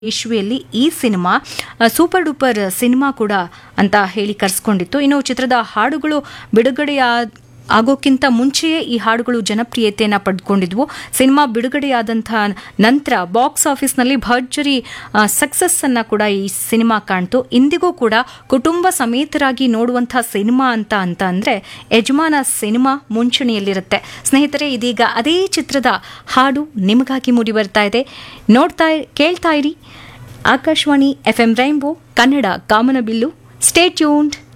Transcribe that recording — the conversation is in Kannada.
ಇಶ್ವಿಯಲ್ಲಿ ಈ ಸಿನಿಮಾ ಆ, ಸೂಪರ್ ಡೂಪರ್ ಸಿನಿಮಾ ಕೂಡ ಅಂತ ಹೇಳಿ ಕರೆಸ್ಕೊಂಡಿತ್ತು ಇನ್ನು ಚಿತ್ರದ ಹಾಡುಗಳು ಬಿಡುಗಡೆಯ ಆಗೋಕ್ಕಿಂತ ಮುಂಚೆಯೇ ಈ ಹಾಡುಗಳು ಜನಪ್ರಿಯತೆಯನ್ನು ಪಡೆದುಕೊಂಡಿದ್ವು ಸಿನಿಮಾ ಬಿಡುಗಡೆಯಾದಂತಹ ನಂತರ ಬಾಕ್ಸ್ ಆಫೀಸ್ನಲ್ಲಿ ಭರ್ಜರಿ ಸಕ್ಸಸ್ ಅನ್ನ ಕೂಡ ಈ ಸಿನಿಮಾ ಕಾಣ್ತು ಇಂದಿಗೂ ಕೂಡ ಕುಟುಂಬ ಸಮೇತರಾಗಿ ನೋಡುವಂತಹ ಸಿನಿಮಾ ಅಂತ ಅಂತ ಅಂದ್ರೆ ಯಜಮಾನ ಸಿನಿಮಾ ಮುಂಚೂಣಿಯಲ್ಲಿರುತ್ತೆ ಸ್ನೇಹಿತರೆ ಇದೀಗ ಅದೇ ಚಿತ್ರದ ಹಾಡು ನಿಮಗಾಗಿ ಮೂಡಿ ಬರ್ತಾ ಇದೆ ನೋಡ್ತಾ ಕೇಳ್ತಾ ಇರಿ Akashvani F M rainbow Kannada ಕಾಮನಬಿಲ್ಲು ಸ್ಟೇ ಟ್ಯೂನ್ಡ್